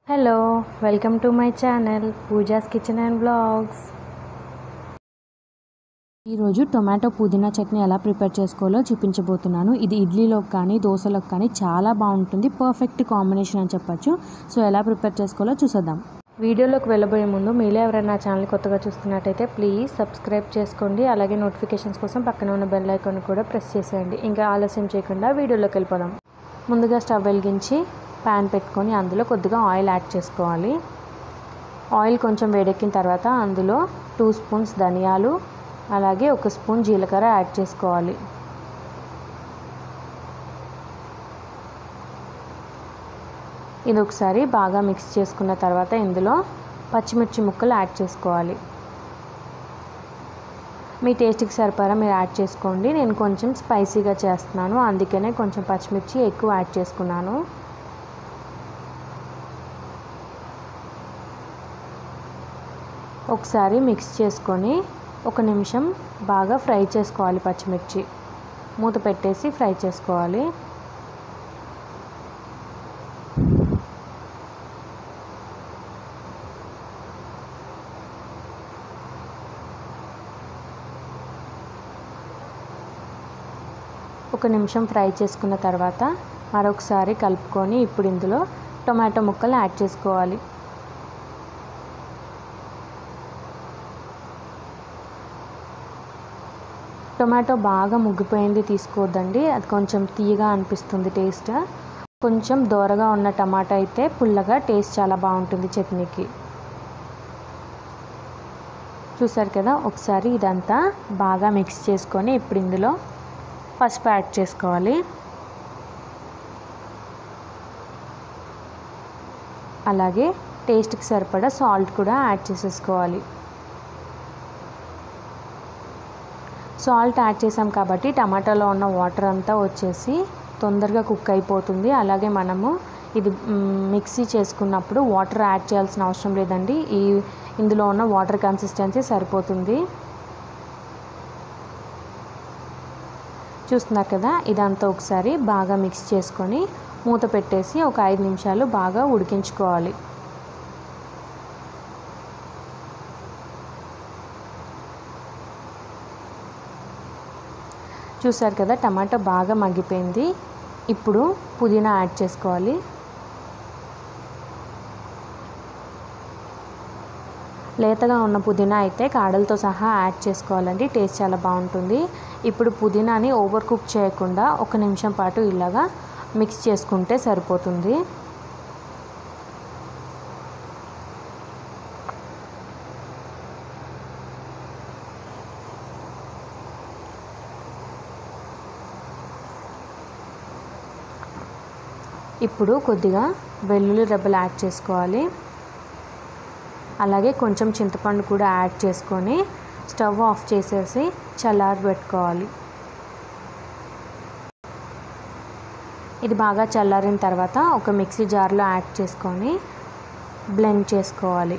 hello welcome to my channel Pooja's kitchen and blogs ఈరోజు tomato pudina chutney ఎలా prepare చేసుకోవాలో చూపించబోతున్నాను ఇది ఇడ్లీలోకి కానీ దోశలోకి కానీ చాలా బాగుంటుంది పర్ఫెక్ట్ కాంబినేషన్ అని చెప్పొచ్చు సో ఎలా ప్రిపేర్ చేసుకోవాలో చూసేద్దాం వీడియోలోకి వెళ్ళబోయే ముందు మీలో ఎవరైనా నా ఛానల్ కొత్తగా చూస్తున్నట్టయితే ప్లీజ్ సబ్స్క్రైబ్ చేసుకోండి అలాగే నోటిఫికేషన్స్ కోసం పక్కన ఉన్న బెల్ ఐకాన్ కూడా ప్రెస్ చేసేయండి ఇంకా ఆలస్యం చేయకుండా వీడియోలోకి వెళ్ళిపోదాం ముందుగా స్టవ్ వెలిగించి ప్యాన్ పెట్టుకొని అందులో కొద్దిగా ఆయిల్ యాడ్ చేసుకోవాలి ఆయిల్ కొంచెం వేడెక్కిన తర్వాత అందులో టూ స్పూన్స్ ధనియాలు అలాగే ఒక స్పూన్ జీలకర్ర యాడ్ చేసుకోవాలి ఇది ఒకసారి బాగా మిక్స్ చేసుకున్న తర్వాత ఇందులో పచ్చిమిర్చి ముక్కలు యాడ్ చేసుకోవాలి మీ టేస్ట్కి సరిపడా మీరు యాడ్ చేసుకోండి నేను కొంచెం స్పైసీగా చేస్తున్నాను అందుకనే కొంచెం పచ్చిమిర్చి ఎక్కువ యాడ్ చేసుకున్నాను ఒకసారి మిక్స్ చేసుకొని ఒక నిమిషం బాగా ఫ్రై చేసుకోవాలి పచ్చిమిర్చి మూత పెట్టేసి ఫ్రై చేసుకోవాలి ఒక నిమిషం ఫ్రై చేసుకున్న తర్వాత మరొకసారి కలుపుకొని ఇప్పుడు ఇందులో టొమాటో ముక్కలు యాడ్ చేసుకోవాలి టొమాటో బాగా ముగ్గిపోయింది తీసుకోవద్దండి అది కొంచెం తీయగా అనిపిస్తుంది టేస్ట్ కొంచెం దోరగా ఉన్న టమాటా అయితే పుల్లగా టేస్ట్ చాలా బాగుంటుంది చట్నీకి చూసారు కదా ఒకసారి ఇదంతా బాగా మిక్స్ చేసుకొని ఇప్పుడు ఇందులో పసుపు యాడ్ చేసుకోవాలి అలాగే టేస్ట్కి సరిపడా సాల్ట్ కూడా యాడ్ చేసేసుకోవాలి సాల్ట్ యాడ్ చేసాం కాబట్టి టమాటాలో ఉన్న వాటర్ అంతా వచ్చేసి తొందరగా కుక్ అయిపోతుంది అలాగే మనము ఇది మిక్సీ చేసుకున్నప్పుడు వాటర్ యాడ్ చేయాల్సిన అవసరం లేదండి ఈ ఇందులో ఉన్న వాటర్ కన్సిస్టెన్సీ సరిపోతుంది చూస్తున్నారు కదా ఇదంతా ఒకసారి బాగా మిక్స్ చేసుకొని మూత పెట్టేసి ఒక ఐదు నిమిషాలు బాగా ఉడికించుకోవాలి చూసారు కదా టమాటా బాగా మగ్గిపోయింది ఇప్పుడు పుదీనా యాడ్ చేసుకోవాలి లేతగా ఉన్న పుదీనా అయితే కాడలతో సహా యాడ్ చేసుకోవాలండి టేస్ట్ చాలా బాగుంటుంది ఇప్పుడు పుదీనాని ఓవర్ కుక్ చేయకుండా ఒక నిమిషం పాటు ఇలాగా మిక్స్ చేసుకుంటే సరిపోతుంది ఇప్పుడు కొద్దిగా వెల్లుల్లి రెబ్బలు యాడ్ చేసుకోవాలి అలాగే కొంచెం చింతపండు కూడా యాడ్ చేసుకొని స్టవ్ ఆఫ్ చేసేసి చల్లారి పెట్టుకోవాలి ఇది బాగా చల్లారిన తర్వాత ఒక మిక్సీ జార్లో యాడ్ చేసుకొని బ్లెండ్ చేసుకోవాలి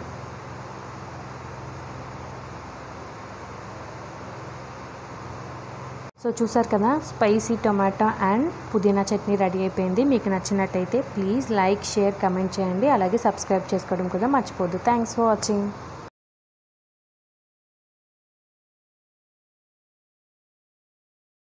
సో చూసారు కదా స్పైసీ టొమాటో అండ్ పుదీనా చట్నీ రెడీ అయిపోయింది మీకు నచ్చినట్టయితే ప్లీజ్ లైక్ షేర్ కమెంట్ చేయండి అలాగే సబ్స్క్రైబ్ చేసుకోవడం కూడా మర్చిపోద్దు థ్యాంక్స్ ఫర్ వాచింగ్